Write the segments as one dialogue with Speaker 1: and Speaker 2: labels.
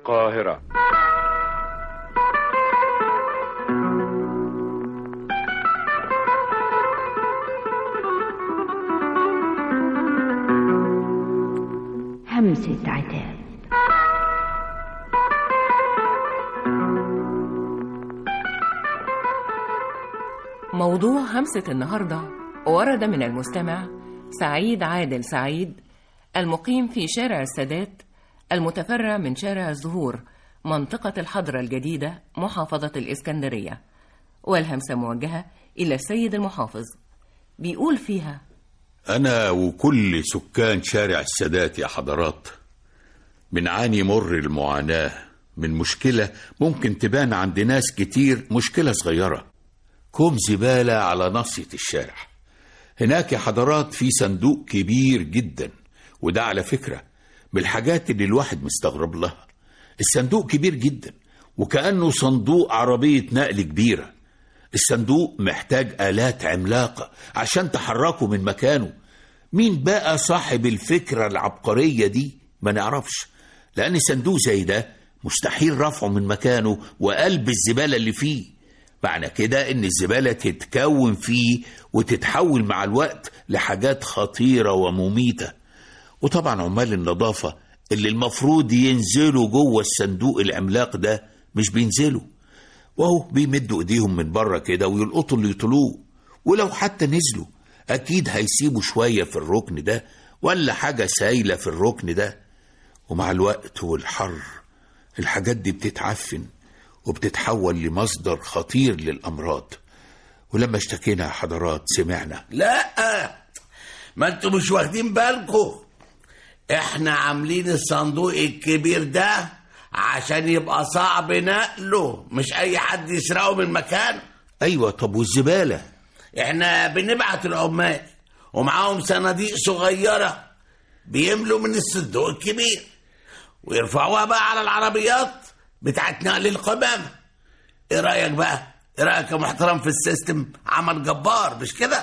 Speaker 1: القاهرة
Speaker 2: همسة عتاب
Speaker 3: موضوع همسة النهاردة ورد من المستمع سعيد عادل سعيد المقيم في شارع السادات المتفرع من شارع الزهور منطقة الحضرة الجديدة محافظة الإسكندرية والهمسة موجهة إلى السيد المحافظ بيقول فيها
Speaker 4: أنا وكل سكان شارع السادات يا حضرات بنعاني مر المعاناة من مشكلة ممكن تبان عند ناس كتير مشكلة صغيرة كوم زبالة على ناصية الشارع هناك يا حضرات في صندوق كبير جدا وده على فكرة من الحاجات اللي الواحد مستغرب لها الصندوق كبير جدا وكأنه صندوق عربية نقل كبيرة الصندوق محتاج آلات عملاقة عشان تحركه من مكانه مين بقى صاحب الفكرة العبقرية دي ما نعرفش لأن صندوق زي ده مستحيل رفعه من مكانه وقلب الزبالة اللي فيه معنى كده إن الزبالة تتكون فيه وتتحول مع الوقت لحاجات خطيرة ومميتة وطبعا عمال النظافة اللي المفروض ينزلوا جوه الصندوق العملاق ده مش بينزلوا وهو بيمدوا ايديهم من بره كده ويلقطوا اللي يطلوه ولو حتى نزلوا اكيد هيسيبوا شويه في الركن ده ولا حاجه سايله في الركن ده ومع الوقت والحر الحاجات دي بتتعفن وبتتحول لمصدر خطير للامراض ولما اشتكينا يا حضرات سمعنا
Speaker 5: لا ما انتوا مش واخدين بالكم احنا عاملين الصندوق الكبير ده عشان يبقى صعب نقله مش اي حد يسرقه من مكان
Speaker 4: ايوه طب والزباله
Speaker 5: احنا بنبعت العمال ومعاهم صناديق صغيرة بيملوا من الصندوق الكبير ويرفعوها بقى على العربيات بتاعت نقل القمامة ايه رأيك بقى ايه رأيك يا محترم في السيستم عمل جبار مش كده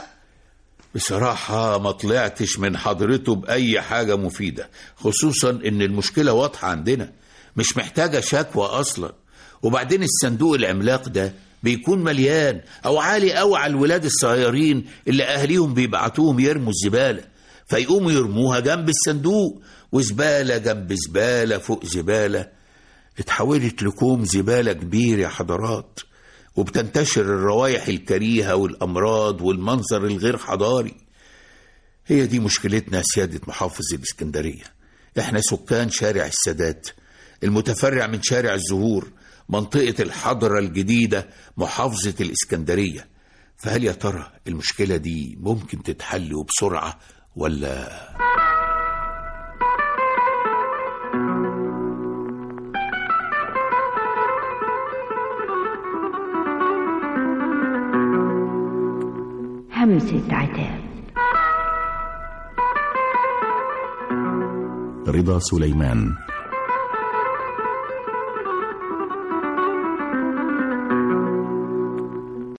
Speaker 4: بصراحة ما طلعتش من حضرته بأي حاجة مفيدة خصوصا إن المشكلة واضحة عندنا مش محتاجة شكوى أصلا وبعدين الصندوق العملاق ده بيكون مليان أو عالي أوي على الولاد الصغيرين اللي أهليهم بيبعتوهم يرموا الزبالة فيقوموا يرموها جنب الصندوق وزبالة جنب زبالة فوق زبالة اتحولت لكوم زبالة كبير يا حضرات وبتنتشر الروائح الكريهة والأمراض والمنظر الغير حضاري هي دي مشكلتنا يا سيادة محافظ الإسكندرية احنا سكان شارع السادات المتفرع من شارع الزهور منطقة الحضرة الجديدة محافظة الإسكندرية فهل يا ترى المشكلة دي ممكن تتحل وبسرعة ولا
Speaker 2: همسة عتاب
Speaker 6: رضا سليمان